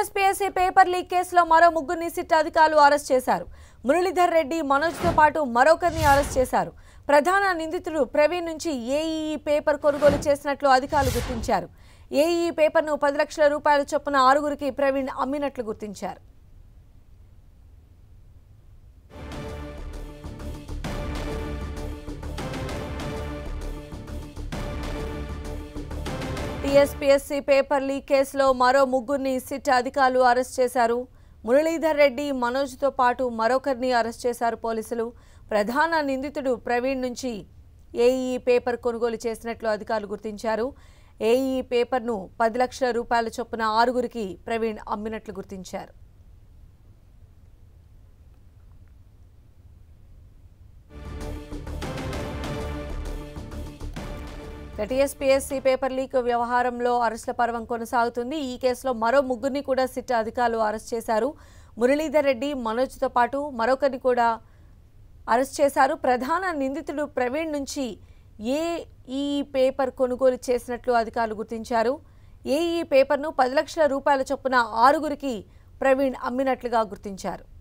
TSPSC paper leak కేసులో మరో ముగ్గురిని సిట్ అధికారులు అరెస్ట్ చేశారు మురళీధర్ రెడ్డి మనోజ్తో పాటు మరొకరిని అరెస్ట్ చేశారు ప్రధాన నిందితుడు ప్రవీణ్ నుంచి ఏఈఈ పేపర్ కొనుగోలు చేసినట్లు అధికారులు గుర్తించారు ఏఈఈ పేపర్ను పది లక్షల రూపాయల చొప్పున ఆరుగురికి ప్రవీణ్ అమ్మినట్లు గుర్తించారు టీఎస్పీఎస్సీ పేపర్ లీక్ కేసులో మరో ముగ్గురిని సిట్ అధికారులు అరెస్ట్ చేశారు మురళీధర్ రెడ్డి మనోజ్తో పాటు మరొకరిని అరెస్ట్ చేశారు పోలీసులు ప్రధాన నిందితుడు ప్రవీణ్ నుంచి ఏఈఈ పేపర్ కొనుగోలు చేసినట్లు అధికారులు గుర్తించారు ఏఈఈ పేపర్ను పది లక్షల రూపాయల చొప్పున ఆరుగురికి ప్రవీణ్ అమ్మినట్లు గుర్తించారు టీఎస్పీఎస్సీ పేపర్ లీక్ వ్యవహారంలో అరెస్టుల పర్వం కొనసాగుతుంది ఈ కేసులో మరో ముగ్గురిని కూడా సిట్ అధికారులు అరెస్ట్ చేశారు మురళీధర్ రెడ్డి మనోజ్తో పాటు మరొకరిని కూడా అరెస్ట్ చేశారు ప్రధాన నిందితుడు ప్రవీణ్ నుంచి ఏ ఈ పేపర్ కొనుగోలు చేసినట్లు అధికారులు గుర్తించారు ఏ ఈ పేపర్ను పది లక్షల రూపాయల చొప్పున ఆరుగురికి ప్రవీణ్ అమ్మినట్లుగా గుర్తించారు